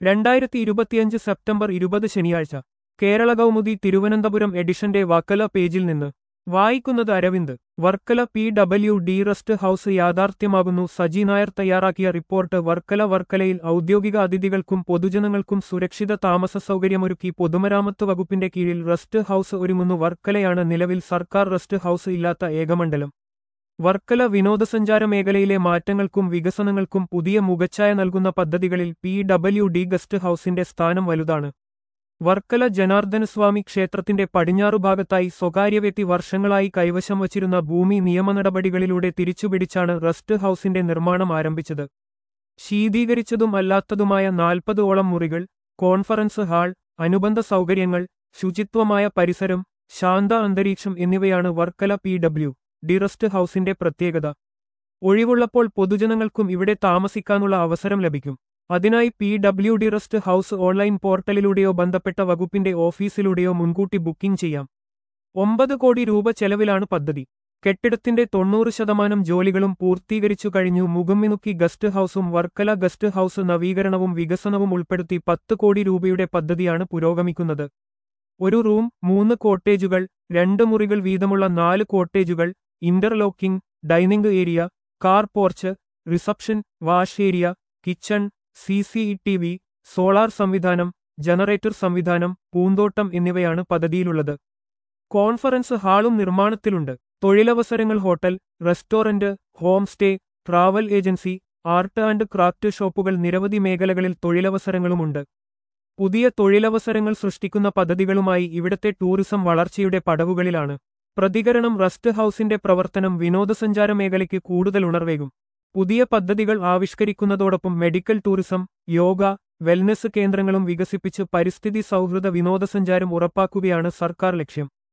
രണ്ടായിരത്തി ഇരുപത്തിയഞ്ച് സെപ്റ്റംബർ ഇരുപത് ശനിയാഴ്ച കേരള കൗമുദി തിരുവനന്തപുരം എഡിഷന്റെ വക്കല പേജിൽ നിന്ന് വായിക്കുന്നത് Aravind Varkala P W D rest house യാഥാർത്ഥ്യമാകുന്നു സജി നായർ തയ്യാറാക്കിയ റിപ്പോർട്ട് വർക്കല വർക്കലയിൽ ഔദ്യോഗിക അതിഥികൾക്കും പൊതുജനങ്ങൾക്കും സുരക്ഷിത താമസ സൗകര്യമൊരുക്കി പൊതുമരാമത്ത് വകുപ്പിന്റെ കീഴിൽ റെസ്റ്റ് ഹൌസ് ഒരുങ്ങുന്നു വർക്കലയാണ് നിലവിൽ സർക്കാർ റെസ്റ്റ് ഹൌസ് ഇല്ലാത്ത ഏകമണ്ഡലം വർക്കല വിനോദസഞ്ചാര മേഖലയിലെ മാറ്റങ്ങൾക്കും വികസനങ്ങൾക്കും പുതിയ മുഖച്ഛായ നൽകുന്ന പദ്ധതികളിൽ പി ഡബ്ല്യു ഡി ഗസ്റ്റ് ഹൌസിന്റെ സ്ഥാനം വലുതാണ് വർക്കല ജനാർദ്ദനസ്വാമി ക്ഷേത്രത്തിന്റെ പടിഞ്ഞാറുഭാഗത്തായി സ്വകാര്യ വ്യക്തി വർഷങ്ങളായി കൈവശം വച്ചിരുന്ന ഭൂമി നിയമ നടപടികളിലൂടെ തിരിച്ചുപിടിച്ചാണ് റെസ്റ്റ് ഹൌസിന്റെ നിർമ്മാണം ആരംഭിച്ചത് ശീതീകരിച്ചതും അല്ലാത്തതുമായ നാൽപ്പതോളം മുറികൾ കോൺഫറൻസ് ഹാൾ അനുബന്ധ സൗകര്യങ്ങൾ ശുചിത്വമായ പരിസരം ശാന്ത അന്തരീക്ഷം എന്നിവയാണ് Varkala P W D rest ഹൌസിന്റെ പ്രത്യേകത ഒഴിവുള്ളപ്പോൾ പൊതുജനങ്ങൾക്കും ഇവിടെ താമസിക്കാനുള്ള അവസരം ലഭിക്കും അതിനായി P W D rest house online പോർട്ടലിലൂടെയോ ബന്ധപ്പെട്ട വകുപ്പിന്റെ ഓഫീസിലൂടെയോ മുൻകൂട്ടി ബുക്കിംഗ് ചെയ്യാം ഒമ്പത് കോടി രൂപ ചെലവിലാണ് പദ്ധതി കെട്ടിടത്തിന്റെ തൊണ്ണൂറ് ശതമാനം ജോലികളും പൂർത്തീകരിച്ചു കഴിഞ്ഞു മുഖമ്മിനുക്കി ഗസ്റ്റ് ഹൌസും വർക്കല ഗസ്റ്റ് ഹൌസ് നവീകരണവും വികസനവും ഉൾപ്പെടുത്തി പത്ത് കോടി രൂപയുടെ പദ്ധതിയാണ് പുരോഗമിക്കുന്നത് ഒരു റൂം മൂന്ന് കോട്ടേജുകൾ രണ്ട് മുറികൾ വീതമുള്ള നാല് കോട്ടേജുകൾ interlocking dining area car porch reception wash area kitchen C C T V solar സംവിധാനം ജനറേറ്റർ സംവിധാനം പൂന്തോട്ടം എന്നിവയാണ് പദ്ധതിയിലുള്ളത് കോൺഫറൻസ് ഹാളും നിർമ്മാണത്തിലുണ്ട് തൊഴിലവസരങ്ങൾ hotel restaurant home stay travel agency art and craft ഷോപ്പുകൾ നിരവധി മേഖലകളിൽ തൊഴിലവസരങ്ങളുമുണ്ട് പുതിയ തൊഴിലവസരങ്ങൾ സൃഷ്ടിക്കുന്ന പദ്ധതികളുമായി ഇവിടത്തെ ടൂറിസം വളർച്ചയുടെ പടവുകളിലാണ് പ്രതികരണം റെസ്റ്റ് ഹൌസിന്റെ പ്രവർത്തനം വിനോദസഞ്ചാര മേഖലയ്ക്ക് കൂടുതൽ ഉണർവേകും പുതിയ പദ്ധതികൾ ആവിഷ്കരിക്കുന്നതോടൊപ്പം മെഡിക്കൽ ടൂറിസം യോഗ വെൽനസ് കേന്ദ്രങ്ങളും വികസിപ്പിച്ച് പരിസ്ഥിതി സൗഹൃദ വിനോദസഞ്ചാരം ഉറപ്പാക്കുകയാണ് സർക്കാർ ലക്ഷ്യം